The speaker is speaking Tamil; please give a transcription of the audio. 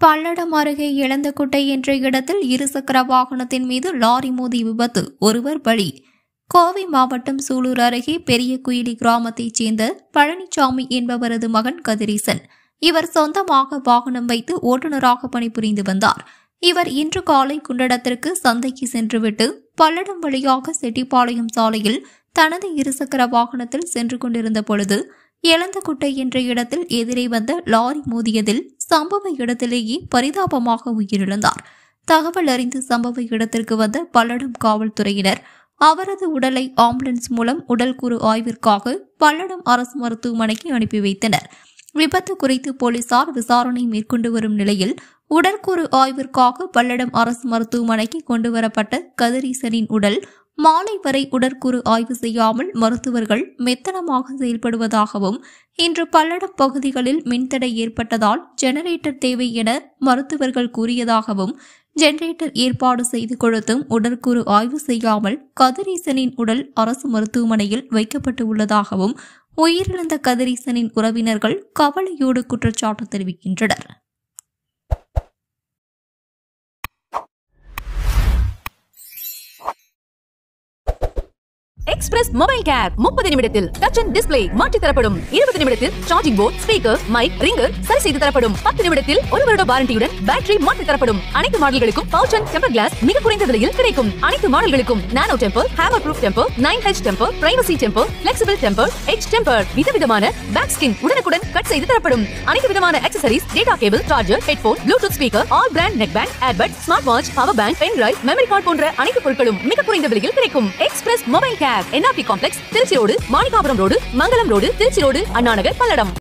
பல்லடம் அருகே இளந்தக்குட்டை என்ற இடத்தில் இருசக்கர வாகனத்தின் மீது லாரி மோதி விபத்து ஒருவர் பலி கோவை மாவட்டம் சூலூர் அருகே பெரிய குயிலி கிராமத்தைச் சேர்ந்த பழனிசாமி என்பவரது மகன் கதிரீசன் இவர் சொந்தமாக வாகனம் வைத்து ஓட்டுநராக பணிபுரிந்து வந்தார் இவர் இன்று காலை குண்டடத்திற்கு சந்தைக்கு சென்றுவிட்டு பல்லடம் வழியாக செட்டிப்பாளையம் சாலையில் தனது இருசக்கர வாகனத்தில் சென்று கொண்டிருந்த பொழுது எலந்தக்குட்டை என்ற இடத்தில் எதிரே வந்த லாரி மோதியதில் சம்பவ இடத்திலேயே பரிதாபமாக உயிரிழந்தார் தகவல் அறிந்து சம்பவ இடத்திற்கு வந்த பல்லடம் காவல்துறையினர் அவரது உடலை ஆம்புலன்ஸ் மூலம் உடல்கூறு ஆய்விற்காக பல்லடம் அரசு மருத்துவமனைக்கு அனுப்பி வைத்தனர் விபத்து குறித்து போலீசார் விசாரணை மேற்கொண்டு வரும் நிலையில் உடற்கூறு ஆய்விற்காக பல்லடம் அரசு மருத்துவமனைக்கு கொண்டுவரப்பட்ட கதிரீசனின் உடல் மாலை வரை உடற்கூறு ஆய்வு செய்யாமல் மருத்துவர்கள் மெத்தனமாக செயல்படுவதாகவும் இன்று பல்லடம் பகுதிகளில் மின்தடை ஏற்பட்டதால் ஜெனரேட்டர் தேவை என மருத்துவர்கள் கூறியதாகவும் ஜெனரேட்டர் ஏற்பாடு செய்து கொடுத்தும் உடற்கூறு ஆய்வு செய்யாமல் கதிரீசனின் உடல் அரசு மருத்துவமனையில் வைக்கப்பட்டு உள்ளதாகவும் உயிரிழந்த கதிரீசனின் உறவினர்கள் கவலையோடு குற்றச்சாட்டு தெரிவிக்கின்றனர் எக்ஸ்பிரஸ் மொபைல் கேர் முப்பது நிமிடத்தில் டச் அண்ட் டிஸ்பிளே மாற்றி தரப்படும் இருபது நிமிடத்தில் charging port speaker mike ringer சரி செய்து தரப்படும் பத்து நிமிடத்தில் ஒரு வருட வாரண்டியுடன் பேட்டரி மாற்றி தரப்படும் அனைத்து மாடல்களுக்கும் பவுச் அண்ட் டெம்பர் கிளாஸ் மிக குறைந்த விலையில் கிடைக்கும் அனைத்து மாடல்களுக்கும் nano temper hammer proof temper nine H temper privacy temper flexible temper H temper விதவிதமான பேக் ஸ்கின் உடனுக்குடன் கட் செய்து தரப்படும் அனைத்து விதமான accessories data cable charger headphone bluetooth speaker all brand neck band airbud smart watch power bank pen drive memory card போன்ற அனைத்து பொருட்களும் மிக குறைந்த விலையில் கிடைக்கும் express mobile care NRP complex Trichy road Manikkapuram road Mangalam road Trichy road Anna Nagar Palladam